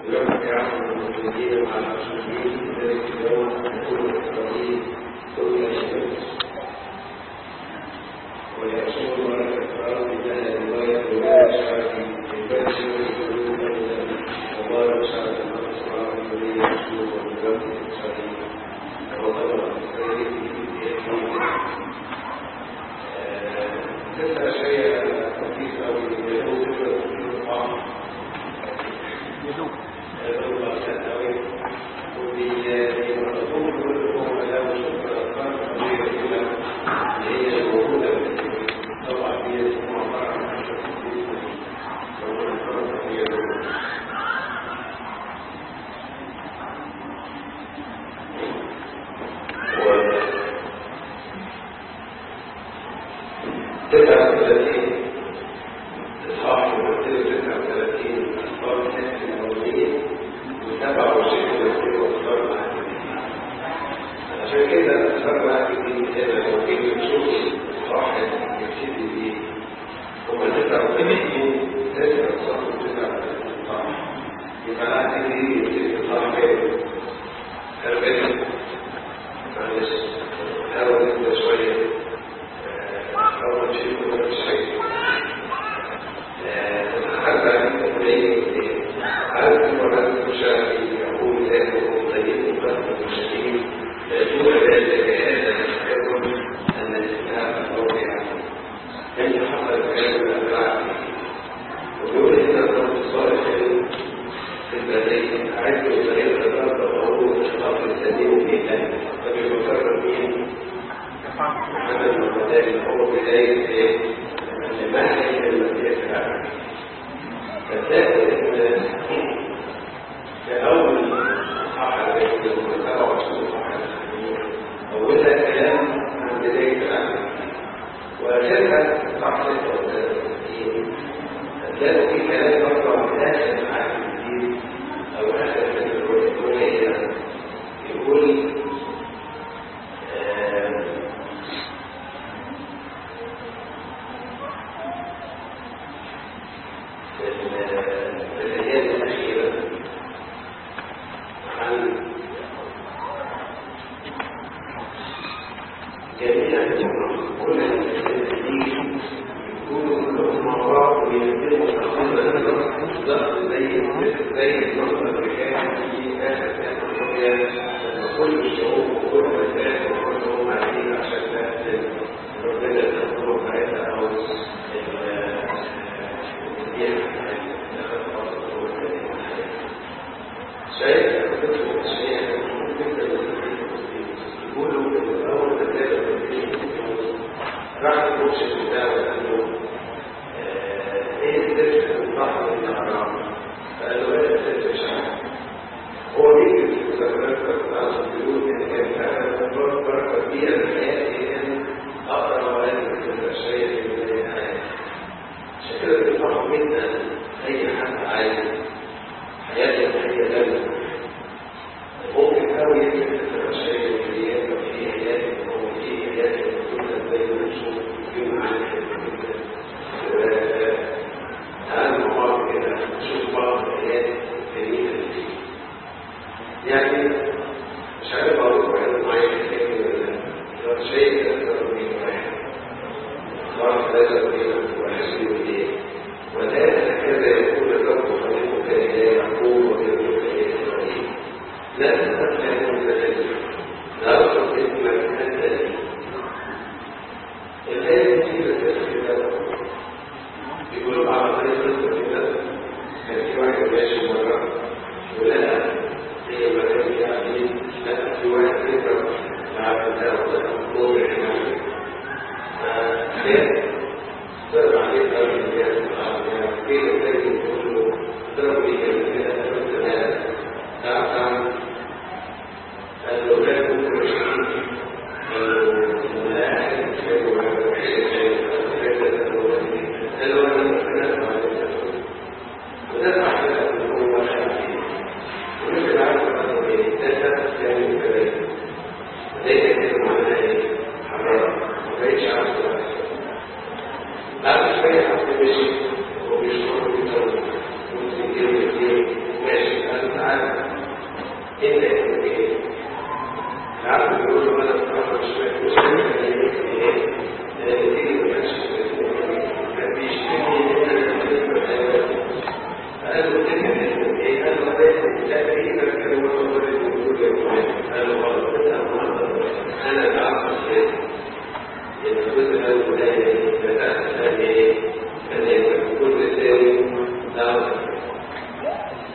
أي حد عايز حياته هي دم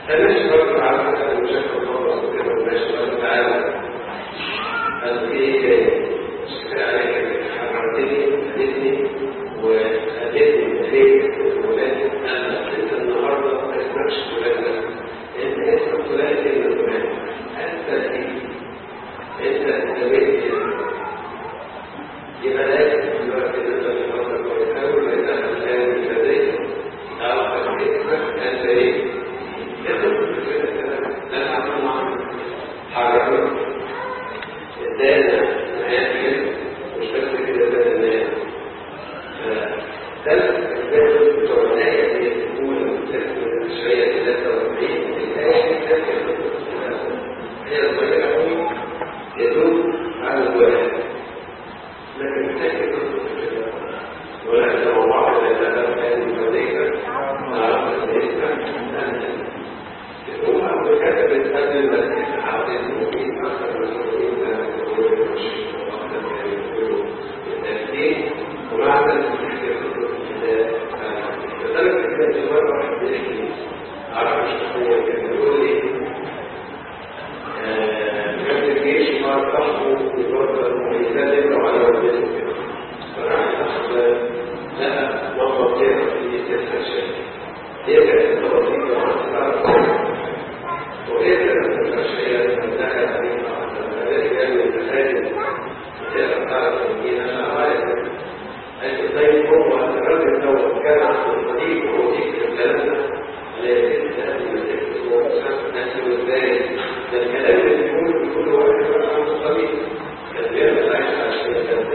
فماشي برضه على حسب المشاكل الخاصة وكده وماشي برضه تعالى قال ايه شكرا عليك حرمتني هدتني وهدتني ليك ولكن انا انت النهارده ما اسمكش فلان ده انت اسمك فلان ابن فلان انت ايه انت نبيت يبقى لازم دلوقتي نقدر نفكر كويس قوي لان احنا الان ابتديت تعرف اسمك انت ايه يدخل في كده انا عمال معاك حرمت ادانا مآكل مش بس كده ادانا الناس فثلاث أسباب بتوع الآية هي الأولى الشوية 43 الآية الثانية هي صغيرة قوي يدل على الواحد لكن محتاج ولكن لو بعض الأسباب كان مدينة نعرف الاسم هو كتبت قبل ما تتعرض المؤمن أكثر من التأكيد ومع ذلك لذلك كده مرة واحد بيحكي عرف الشخصية كان بيقول لي كان الجيش ما تحكم بفترة الميزان يقرأ على والدته فراح يحصل لها مرة كده في تسع شيء هي كانت بسيطة وعن تعرف وهي كانت الأشياء انتهت بها ذلك أن التخيل كيف تعرف أن أنا عارف أن طيب هو الرجل لو كان عنده صديق وصديق الثلاثة لا يجب أن يمسك وسام أنت والثاني فالكلام اللي يكون كل واحد عنده صديق كان بيعمل عايش على الشيء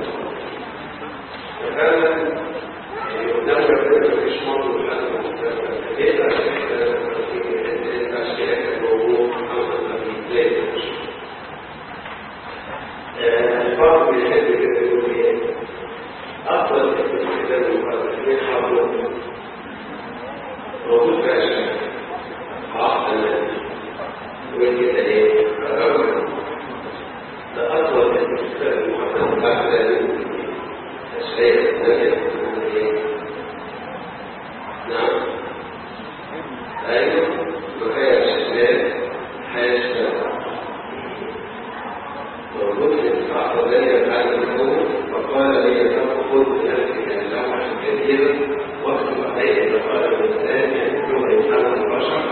ففعلا قدام ربنا مفيش موضوع فعلا كيف البعض بيحب كده يقول ايه افضل الكتاب المقدس حاضر موجود في اشياء عقد الناس وكده ايه الرجل ده افضل الكتاب المقدس بعد الشيء الثاني نعم ايوه وهي الشباب حاجه موجود في الصحراء ذلك على النور فقال لي تأخذ نفسك اللوحة الكبيرة واكتب عليه فقال الإنسان يكتب إنسان البشر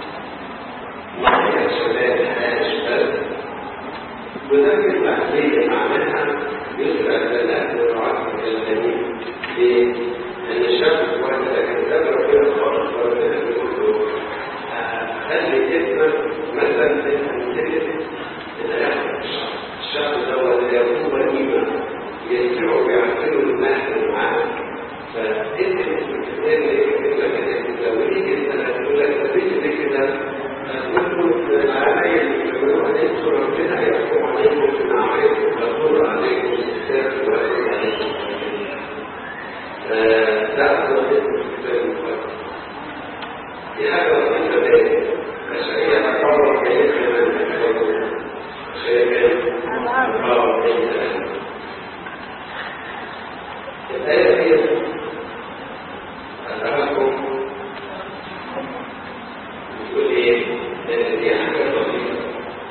وهي الشباب حاجة وذلك التحليل معناها يسرع للأهل والرعاة الجميل ليه؟ أن الشاب واحد لكن ده ربنا خالص وربنا بيقول له خلي اسمك مثلا من الشخص دوت يكون غنيمة يسمعوا ويعقلوا المهل معاه فانت اسمك الثاني يكتب لك الاسم لو يجي السنة تقول لك تبيت كده هتقول له علي يقولوا عليكم ربنا يحكم عليكم في معارفكم ويقول عليكم الاستاذ ويقول عليكم ده هو الاسم الكتاب المقدس دي حاجة بسيطة ليه؟ عشان هي تقرر كيف من الآية هي أتعلم بتقول إيه؟ لأن دي حاجة بسيطة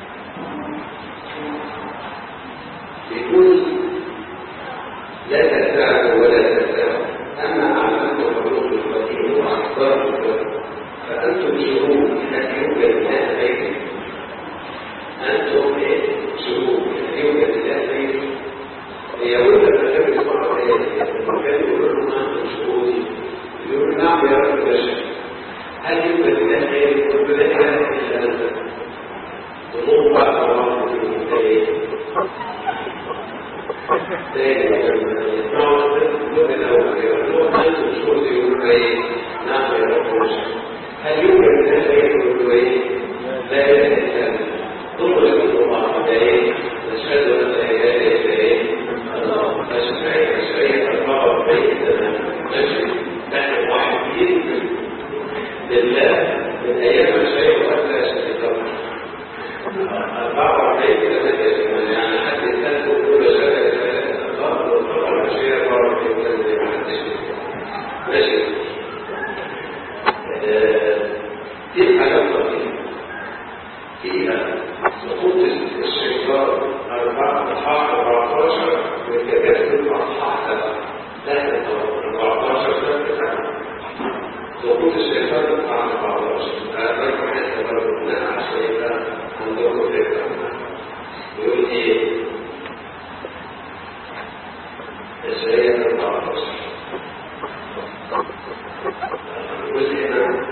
بيقول لا تساعد ولا تساعد أما أعلمت خلوق القديم وأحضرت فأنتم شهود هل يوجد ناس غيري أنتم إيه؟ شهود يوجد الأخير يقول لك النبي صلى الله عليه وسلم كان يقول لهم أنتم شهود يقول نعم يا رب بشر هل يوجد الأخير قلت لا إله إلا أنت ونور بعد الله في المنتهي يسمعوا النور الأول يقولون أنتم شهود يقولوا إيه نعم يا رب بشر هل يوجد الأخير يقولوا إيه لا إله إلا أنت تطلق الله عليه نشهد ان لا اله الا الله نشهد نشهد الله بيتنا نشهد نحن واحدين لله من ايام الشيء وقبل شريك أربعة وأربعين سنة يعني حد يسأل ويقول لا إله إلا الله وطبعا الشيء أربعة وأربعين سنة زي ما حدش ماشي دي حاجات بسيطة فيها سقوط الشيطان أربعة أصحاح 14 والتكاثر أصحاح 7 ده 14 سنة سقوط الشيطان أصحاح 14 هذا حتى برضه بناء على الشيطان عندهم فكرة يقول إيه الشيطان 14 يقول هنا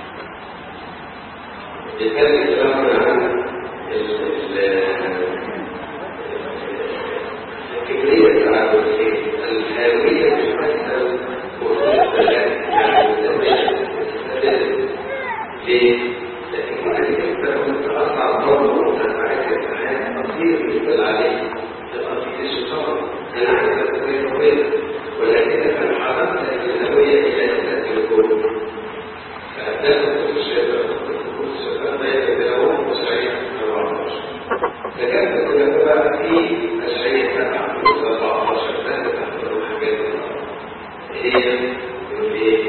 بيتكلم كلامنا عن الكبرية التعاملية الحيوية تمثل وصول السلام يعني ليه؟ لكن كل كلمة كنت أصعب ضربة وتنفعك الحياة تصير يقبل عليه تقضي الشيطان أنا عايز أتكلم هوية ولكنك انحرفت الهوية إلى ذات الكون فأتاكم الشيطان فكانت كلها في الشيء تبع 17 سنة تحت الحاجات هي ايه؟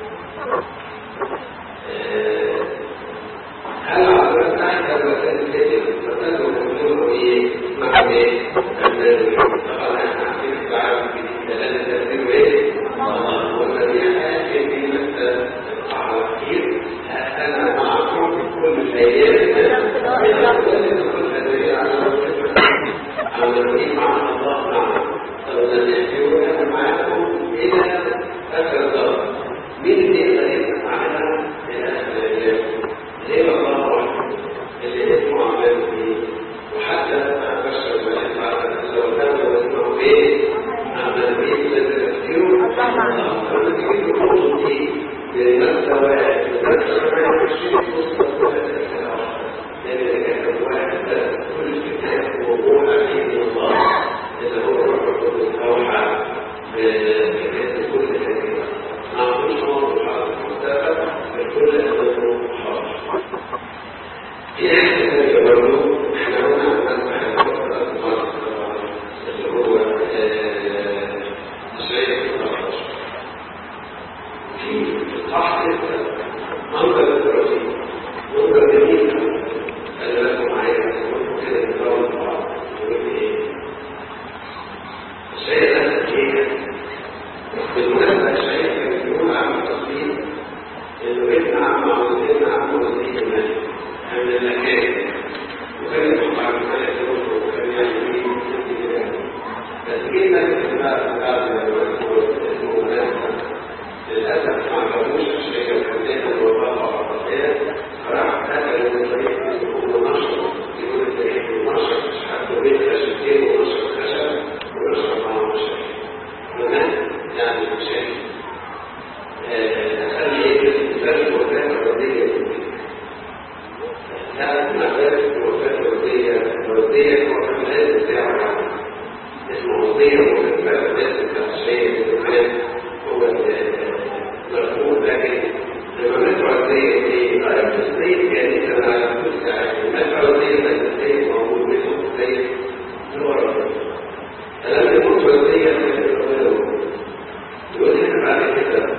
هل عبرت تحت الوسائل التي تتكلم وتقول ايه؟ مع ايه؟ طبعا احنا عارفين التعامل في دلالة تأثير ايه؟ والذي حاكم في مثل على كثير انا معكم في كل الايام عملين مع الله معه فلنحيونا معكم إلى آخر الدار مين اللي يقدر يفتح معنا إلى آخر الأيام؟ ليه الله وحده اللي اسمه عمال فيه وحتى بشر الملك على لو كانوا يسمعوا ايه؟ عمال فيه لازم تفكيره فلما تجيب الخطوط دي بمبدا واحد بمبدا واحد الشيء وسط لأن كان واحد كل الكتاب وقوع عليه من الله اللي هو روح القدس أوحى بكتاب كل كلمة ما عملوش موضوع حاضر المستقبل بكل أمره حاضر في أحد برضه احنا قلنا عن أحد اللي هو الشيء في إصحاح منظر الدراسي منظر جميل قال لكم معايا كده نضرب بعض يقول ايه الشيء ده ايه بالمناسبة الشيء كان بيقول عن تصوير انه ابن عم او ابن عم وزيد الملك من المكان وكان يحكم على الملك وكان يعني ايه بس جه ملك بقى بعد اسمه مناسبة للأسف ما عجبوش الشيء الحديث والوفاء على الرسائل راح قتل الطريق ونشر يقول الطريق ونشر حتى بيت خشبتين ونشر خشب ونشر معه مشاكل تمام يعني مشاكل خلي يجب الوفاة الردية ساعة ما ذلك الوفاة الردية الردية هو الحملات بتاعه اسمه وصية وكتبة الناس بتاع الشيء اللي هو مرفوض لكن لما ندعو الزي دي عرفت الزي يعني انا كنت ندعو الزي بس الزي موجود منه الزي هو رفض فلما يموت الزي يقول لنا بعد كده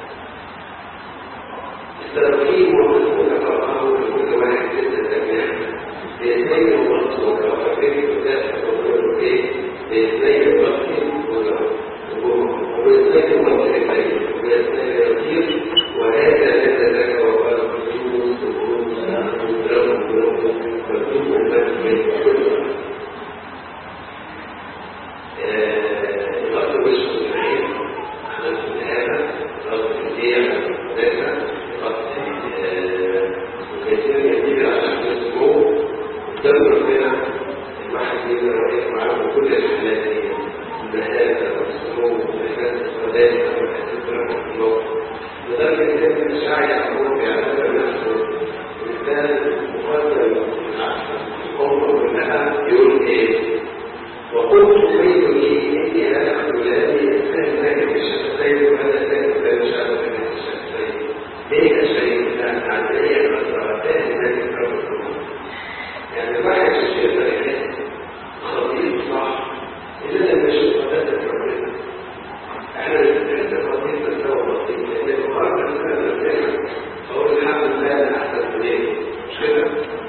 التركيب والمسؤول فرقه لكل واحد ستة أجناح باثنين ومنصور وفكرين وثلاثة وغيره ايه باثنين ومنصور وغيره وباثنين ومنصور ويطير وهذا نزل وقال الجنود الجنود لهم لهم والجنود المسجد الأرض وش العين عملت هذا الأرض الهدية ذاك الأرض وكثير يجيب عشان يسموه دور ربنا الواحد يقدر يسمع كل الحالات دي المهابة والسمو والإحساس الصداقة والإحساس برحمة الله لذلك كان الشاعر يعقوب يعتبر نفسه مثال مقدم الأمة كلها يقول إيه وقلت بيت لي إني أنا أولادي أستاذ ذلك الشخصين وهذا ذلك بين شعب الشخصين ليه الشيء كان عادية الأسرتان ذلك الرجل يعني الواحد الشيء ده يحس خطير صح إلا لما يشوف هذا ربنا احنا نتكلم خطير بس هو بسيط لأن المقارنة كلها بتاعنا فهو الحمد لله أنا أحسن من إيه مش كده؟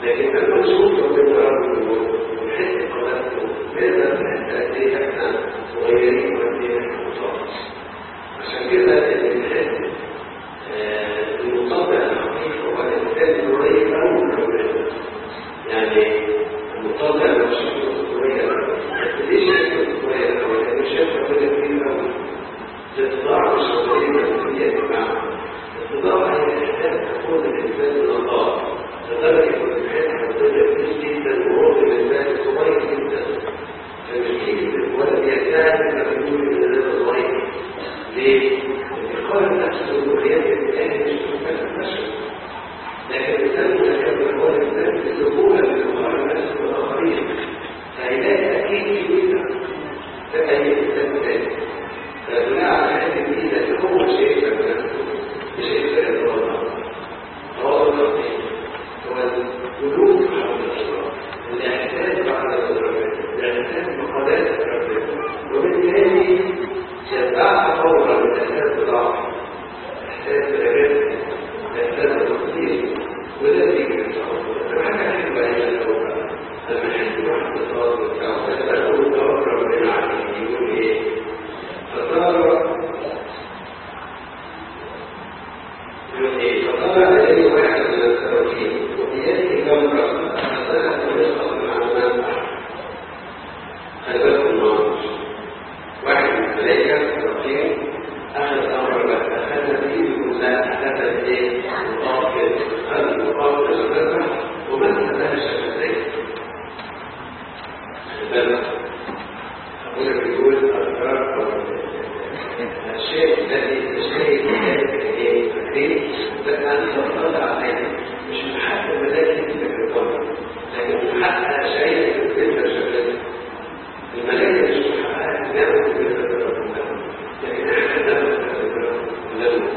لكن لما نشوف ربنا ونحس قناته نقدر نحس قد ايه احنا صغيرين وقد ايه احنا مصاب عشان كده بنحس المطبع الحقيقي هو الانسان القريب قوي من ربنا يعني المطبع لو شفته قريب بس ليه شفته قريب قوي؟ لانه شاف ربنا كتير قوي الاستطاعة مش قضية هي اتباع الاستطاعة هي احساس تكون الانسان من الله لدرجة ان الحياة حدودها كتير جدا وهو بالنسبة لي صغير جدا فمش كده الولد يحتاج ان يقول ان ده صغير ليه؟ القلب نفسه الوحيات الآن مش مكان بشر لكن الإنسان متكبر هو الإنسان بسهولة بيقارن نفسه بالآخرين فهيلاقي أكيد في ميزة ده أي إنسان تاني فبناء على هذه الميزة هو شيء نفسه بشيء لا الله هو النصيب هو الجلوس حول الأشرار الاعتماد على ربنا الاعتماد بقداسة ربنا وبالتالي شبعت فورا من احساس الضعف احساس الرزق احساس التقصير وده بيجي من الصبر حاجه حلوه هي التوبه لما احس واحد الصلاه بتاعه فاساله توبه ربنا عليه يقول ايه فصار يقول ايه فصار عليه واحد من السراكين وبيده جمره فسالت رزقا من عمان خلفه النار واحد من الملائكة الرقيم أخذ أمر بس أخذ فيه كلها أخذ إيه؟ مطاف أخذ المطاف الشفتة ومسح لها الشفتين بالك أقول لك بيقول أذكار أو الشيء الذي الشيء الذي إيه؟ فكرين ده أنا بطلع عليه مش من حق الملائكة تتكلم لكن من حق شيء يتكلم الشفتين الملائكة مش من حقها نعمل بالنسبة لكن احنا نعمل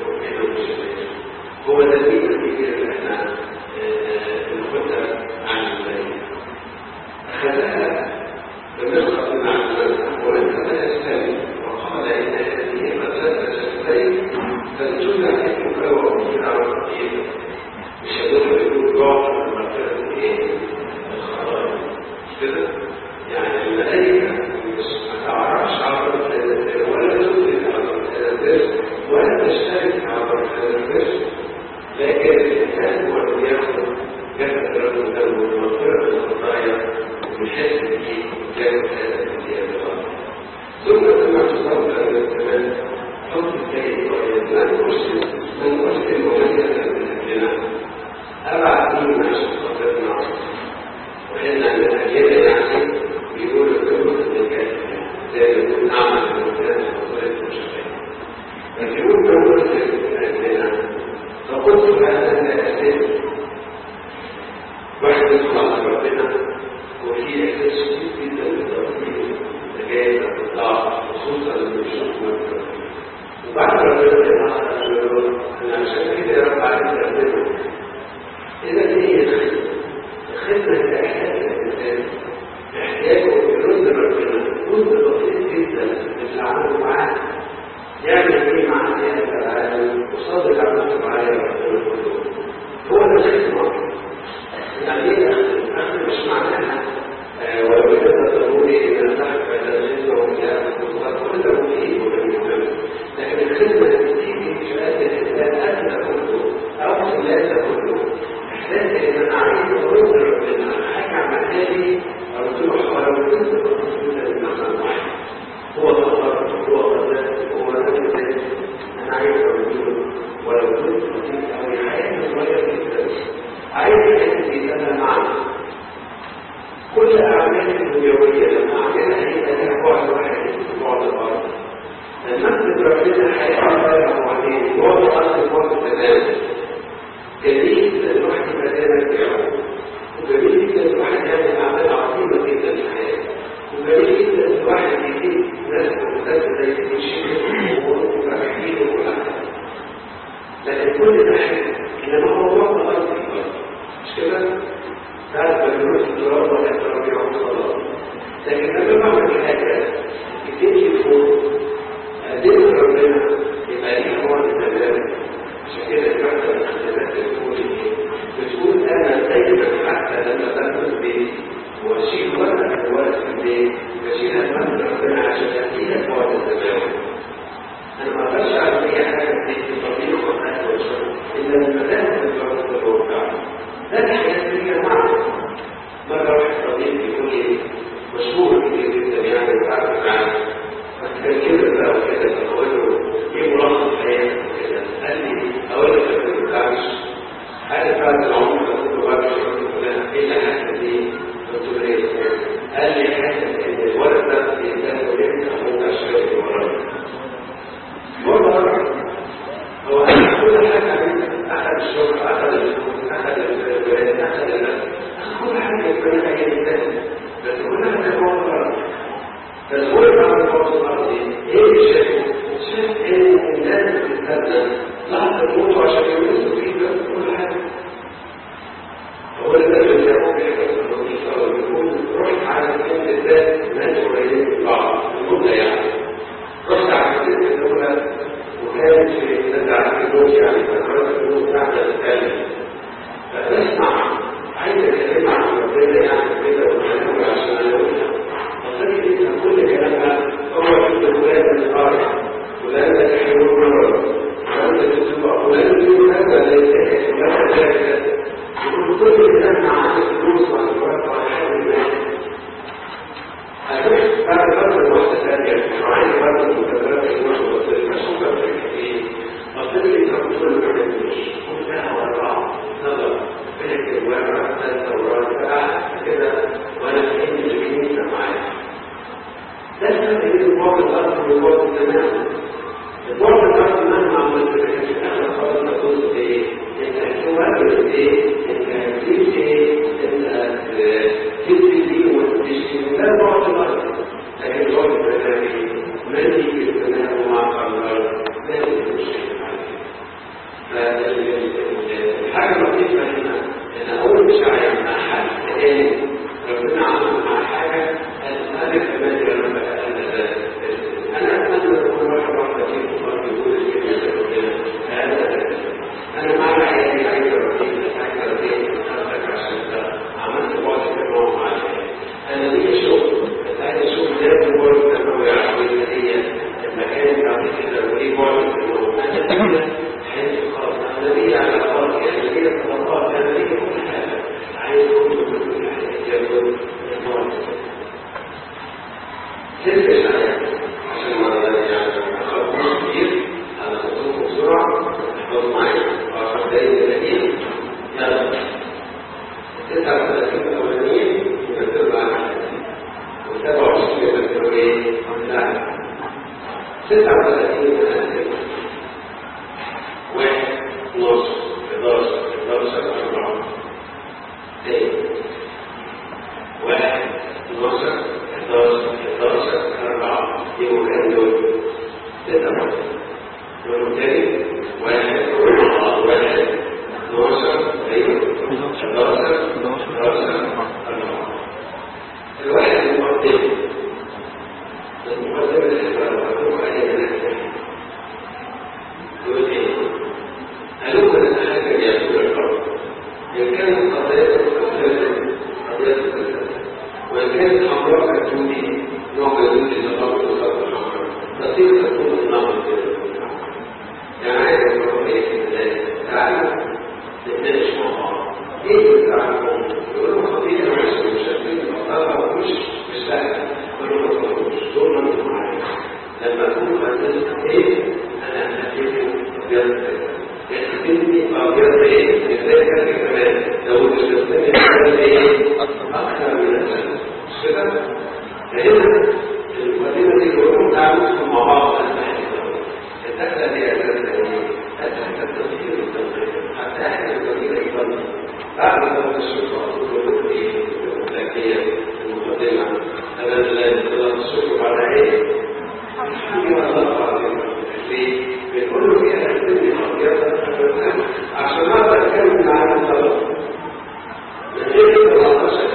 هو ده الميزة الكبيرة اللي احنا بناخدها عن الملائكة أخذها بمرخص عن المنزع وانتبه الثاني وقال إن هذه مدرسة شفتين فالجملة تكون من على الرقيب مش هدول يقول ضعف المرتبة ايه؟ الخطايا كده يعني الملائكة ما تعرفش عبر ولا تدرك عبر الرزق ولا تشترك عبر الرزق لكن الإنسان هو اللي ياخذ جسد رجل له ومغفرة الخطايا ويحس به جانب هذا الامتياز ثم كما تصور أن الزمان حكم السيد من أرسل من أرسل مهندسا من أجلنا أبعد من عشر صفتنا وإن الأجيال يعني بيقول الكلمة الذكاء زي يقول نعمل الإنسان وصلت مشاكل فبيقول من أرسل أجلنا فقلت هذا الأساس واحد يدخل على ربنا وفي إحساس شديد جدا بالتوفيق تجاهل الضعف خصوصا لما يشوف مرة وبعد ربنا أنا عشان كده يا رب عايز ربنا إذا هي الخدمة الخدمة هي إحساس الإنسان احتياجه يرد ربنا كل بسيط جدا في التعامل معاه يعمل ايه مع سيادة العالم قصاد اللي عملته معايا ربنا كله هو ده الخدمة يعني ايه اخدم؟ اخدم مش معناها ولو كده ضروري ان نفتح على الخدمة وبتاع كل ده مفيد ومهم لكن الخدمة بتيجي في هذا الانسان ادنى كله او في الناس كله احساس ان انا عايز ارد ربنا حاجه عملها لي ارد له ولو كنت بسيطه بمعنى واحد هو تقرر هو قدر هو نفس انا عايز ارد له ولو كنت بسيطه او حياتي صغيره جدا عايز احس انا معه كل اعمالي الدنيويه لما اعملها هي لها بعد واحد بعد الارض لما اكتب ربنا حياتي صغيره وبعدين بعد الارض بعد تماما جميل الواحد يبقى بتاعه وجميل جدا الواحد يعمل اعمال عظيمه جدا في حياته وجميل جدا الواحد يجيب ناس مختلفه زي يجيب شيء وفرحين وكل حاجه لكن كل ده حلو انما هو وقت الارض مش كده؟ تعرف مجنون التراب ولا التراب يعود الله لكن لما بعمل حاجه بتمشي فوق قدمت ربنا يبقى ليها وقت تمام عشان كده الوحدة الاختلاف بتقول ايه؟ بتقول انا دايما ده حاجات كتير معنا مرة واحد صديق يقول لي مشهور كتير جدا يعني بعد معاه بس كان كده بقى وكده فقول له ايه ملخص حياتك وكده قال لي اقول لك ما تنفعش عارف بعد العمر كنت بعد شهور فلان ايه اللي حاسس بيه؟ قلت له ايه؟ قال لي حاسس ان الولد ده بيتاخد ويبدا اخوك عشان ورايا مرة هو كل حاجة أخذ الشغل أخذ الفلوس أخذ الولاد أخذ الناس كل حاجة يبقى هي الإنسان بس كلها تكون غلط فالغرب على الفرص الأرضي إيه الشيء؟ الشيء إن الناس بتستخدم لحظة تموت عشان يمسوا فيه بس كل حاجة هو اللي ده يقول بحاجة لطيفة ويقول رحت على الكلمة الذات ناس قريبين من بعض الجملة يعني رحت على الكلمة الأولى وكانت في نزع الفلوس يعني فكرت الفلوس بعد الثاني فنسمع عايز اتكلم عن ربنا يعني كده ونحاول عشان اقولها فصدق انت كل كلامها هو في الولاد الصالح فلان ده كحيوان مرض فلان ده تسوى فلان ده هذا ليس فلان ده كذا يقول كل كلام عن الفلوس وعن الورق وعن حاجه هتروح بعد فترة واحدة ثانية وعايز برضه المتدرب يروح وصل فشوفها في ايه؟ قلت لي انت بتقول ما عملتش قلت لها وراه نظر بينك الورقة ثالثة ورابعة كده وانا في عندي الكنيسة معايا ده الفرق بين البعد الأرض والبعد الزمان البعد الأرض مهما عملت ما كانش احنا خالص تقول ايه؟ انت هتواجه ايه؟ انت هتجيب ايه؟ انت تدي دي وتشتري ده بعد الأرض لكن البعد الزماني من يجي الزمان ومع الأرض لا يمكن شيء فالحاجة اللطيفة هنا ان اول مش عايز مع حد تاني ربنا عمل مع حاجة انا كمان لما بقى انا ده انا اتمنى ان كل واحد واحدة فيكم برضه يقول الكلمة ربنا هذا انا مع عيالي عايز ربنا عايز ربنا خاطرك عشان ده عملت بعض التنوع معايا انا ليا شغل بس عايز اشوف لازم برضه التنوع يعرف هي المكان بتاع كده وايه بعض التنوع انا كده حيث خاص انا ليا علاقات يعني ليا صداقات انا ليا كل حاجه عايز كل كل حاجه يكون سلك الحياه عشان ما يعني اخذ كتير انا خطوط بسرعه احفظ معايا وعشان دقايق دقيقه يلا 39 الاولانيين يمثلوا معانا و27 يمثلوا ايه؟ لا 36 يمثلوا واحد نص 11 11 4 ايه واحد 12 11 11 4 يبقوا كام دول؟ ستة مرات دول تاني واحد واحد 12 ايوه 11 11 4 الواحد المقدم المقدمة اللي هتبقى عليها نفسها يقول ايه؟ هلوك الحاجة يأكل الأرض إن كانت قضية الثلاثة قضية الثلاثة وإن كانت حمراء كتوني نوع جديد للأرض والأرض الحمراء تصير تكون النهر كده يعني عايز أقول إيه إزاي؟ تعالوا نتناقش مع بعض إيه اللي تعرفون؟ يقولوا خطيئة مش مش عارفين المطلقة مش مش سهلة يقولوا ما تقولوش دول ما معايا لما أكون خدت إيه أنا هديكم أبيض يخدمني أبيض إيه؟ إزاي كان كمان لو مش تستني أبيض إيه؟ أكثر من الأساس مش كده؟ فهنا المقدمة دي يقولون تعالوا مع بعض الدخلة دي أساسا إيه؟ أساسا التصوير والتنقية حتى إحنا التصوير أيضا بعد ما الشكر أقول إيه؟ الذكية المقدمة أنا لا يصل الشكر على إيه؟ بنقول له فيها السن عشان اقدر اكمل معانا الطلب من غير 13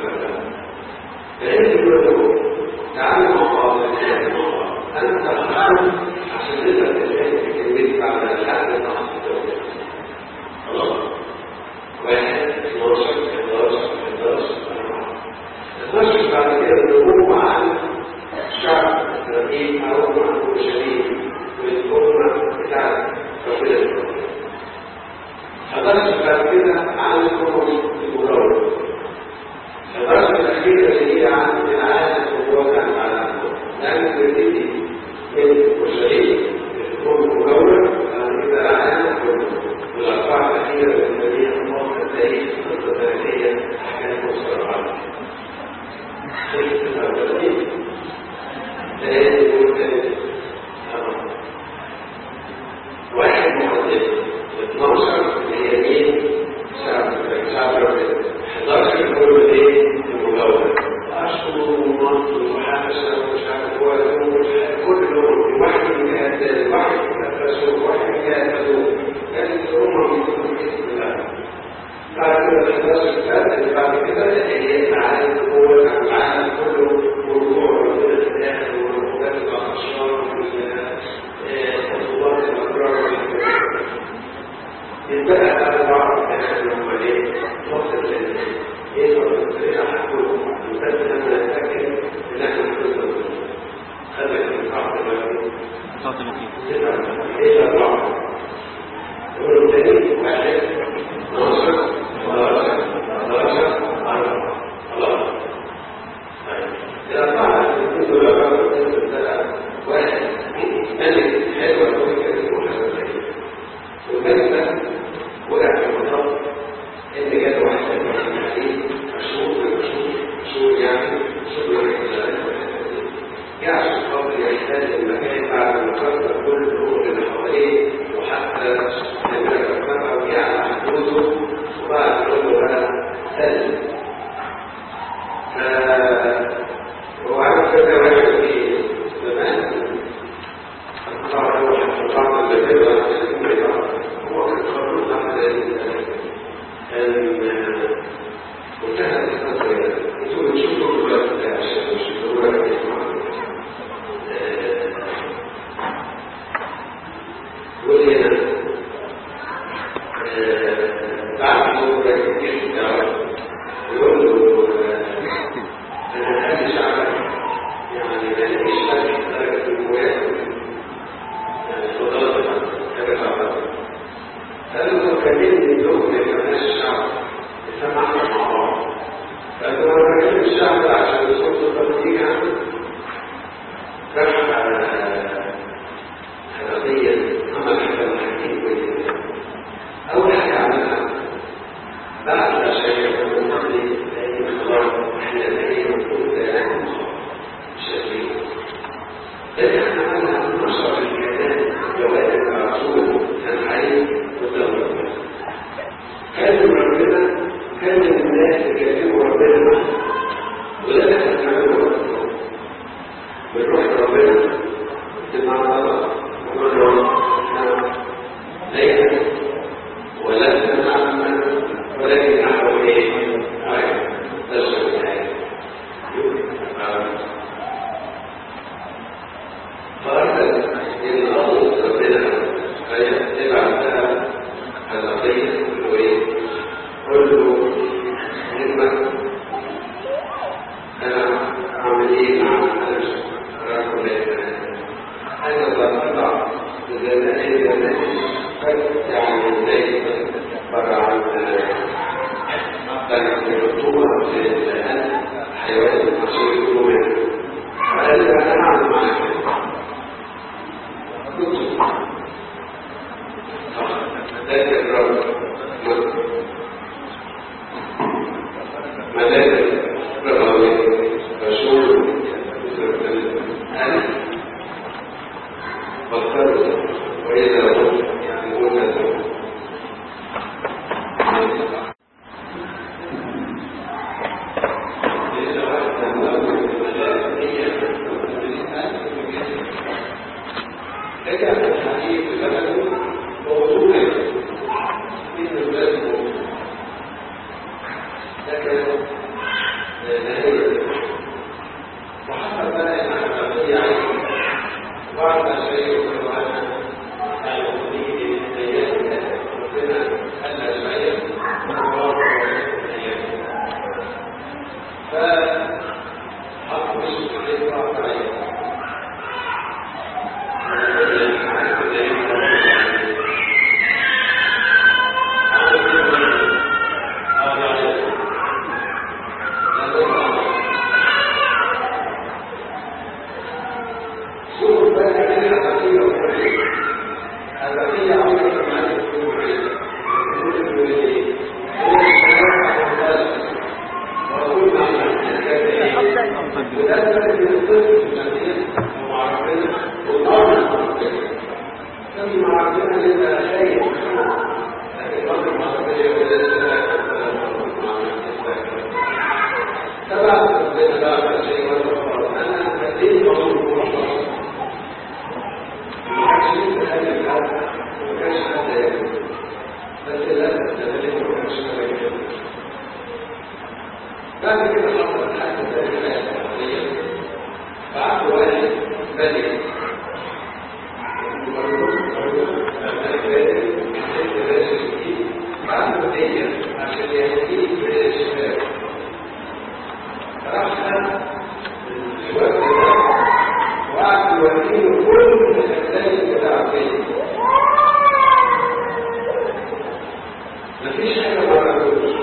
فانت تقول له تعالوا مع بعض انا تفهم عشان نقدر نتكلم في كلمتي بعد الحد التخصص خلاص واحد 12 11 11 12 بعد كده النمو عن الشعب الرقيق او مع المشاهير والفورمة بتاعت ربنا حضرت بعد كده عن الكروموسوم من الناس الثالث اللي بعد كده هي العالم هو العالم كله ورجوع ربنا في الاخر والمقدس الاشرار والتطورات الابرار يبقى هذا بعض الاخر لما ايه توصل للايه ايه توصل للايه هحكم بس لما نتاكد ان احنا نوصل هذا كان صعب فاطمة فيه ايه الرابع يقول الثاني واحد ناصر ثلاثة ثلاثة أربعة خلاص طيب إذا طلع الجزء الرابع الجزء الثلاث واحد ملك حلوة قوي كده وحسن والملك ده وقع في المطار إن جات واحد من الحديد مشهور مشهور مشهور يعني مشهور يعرف خاطر يحتاج المكان بعد ما كسر كل الأمور اللي حواليه وحتى لما كسرها ويعلى حدوده وبعد كده بقى سلم فهو عارف كده واحد في زمان طبعا هو طبعا اللي كده هو كان خروج على كان منتهى الخطر انتوا بتشوفوا الوقت ده عشان تشوفوا الوقت ولينا بعد يوم كتير يقول له انا هل شعبك يعني ما لقيش لك درجه المواد فضلت هذا شعبك قال له كلمني يوم ما يفهمناش الشعب سمعنا مع بعض قال له انا بكلم الشعب عشان الصوت التطبيق عنه رفع على قضية عمل حاجة الحكيم كويسة أول حاجة عملها بعد الأشياء المنطقي لأن خلاص إحنا زي ما قلت مش شايفين لكن إحنا عملنا نشر الكلام جوائز الرسول كان حي قدام كلم ربنا كلم الناس يكلموا ربنا وده اللي احنا بنعمله بنروح ربنا بمعنى الله نقول له ليس ولسنا نعلم ولكن نحن ايه؟ عين تشرب العين فأرسل إن الله ربنا فيبعث لها القضية كله ايه؟ قل له نعمة أنا أعمل إيه مع الألم؟ راكم هذا ضرر إذا إذا يعني زي برا عن عن الرطوبة في الحيوان المصير يكونوا منها فقال أنا أعمل معك ذلك الرب ملاك ربوي رسول ألف فكروا وإذا هم يعلمون رجع الحديث بلده موضوعا إن بلده لكن نهاية وحتى بقى إن القضية عين بعض الشيء يقول عنها المؤمنين الآيات ربنا ألا شيء وبعض الآيات فحق مش عليه بعض الآيات Thank you. بعد كده حصل حاجة ثانية عملية بعد واحد بدري بعد مدير عشان يهديه بالشباب راح الوقت ده وقعد يوريه كل الخسائر بتاع البيت مفيش حاجة ما عملوش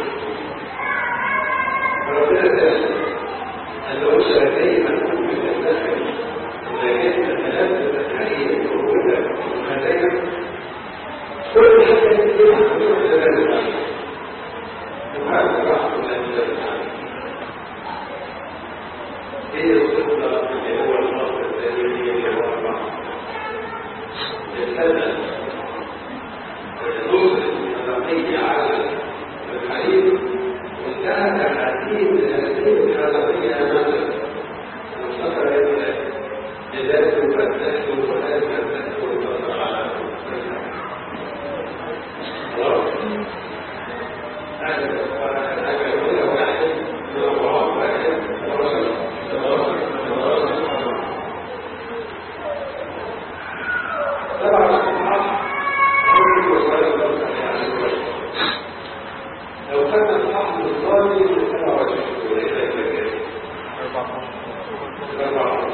ربنا تعالى أن الأسرة دايما تكون تتدخل ولكن تتلذذ الحقيقة وجودها وخزائن كل حاجة تجيبها تروح تتلذذ وهذا راح تتلذذ هي الطفلة اللي هو الفصل الثاني اللي هو الرابع يتسلل وتدوس الخلقية على الحريم وانتهت العديد من هذه الخلقية مثلا وصفر لذلك فتحت ولا فتحت وتصل على خلاص هذا هذا هو واحد من الله واحد ورسل طبعا الصحاح لو كان الصحن الظالم من 27 وليس كذلك 14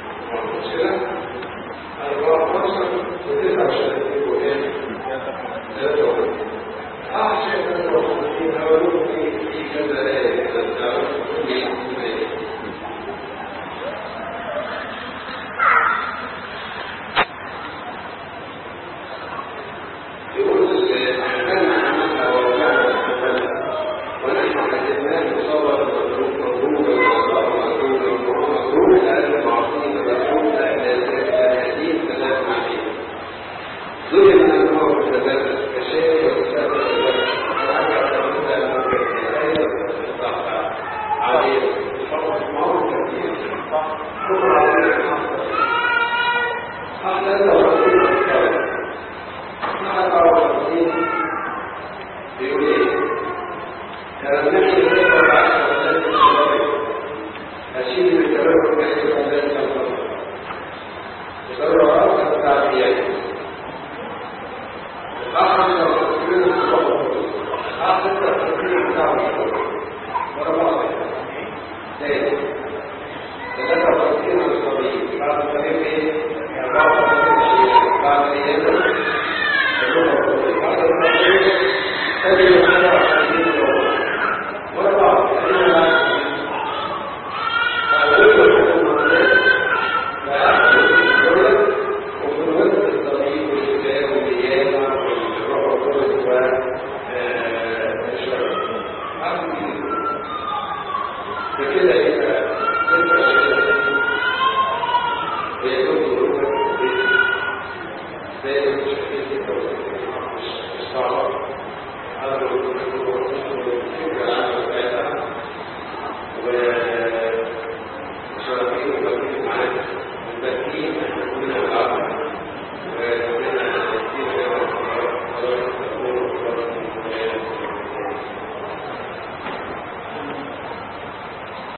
14 و29 وكام؟ 53 أحسن 53 هقولوا في في كذا آية إذا تعرفوا كل آية يقول أحسن عملها ووجعنا حملها ونحن حدثناه صبر مضروبا وصبر مضروبا ومضروبا لأن معصينا مضروبا إلى هديم ثلاث معين ظلم أنه ثلاثة كشيء وثلاثة ثلاثة وعلى تقول المكة أيضا عليه فقط مرة كثير كل عليه أحسن رسول الله مع بعض بيقول ايه؟ كلام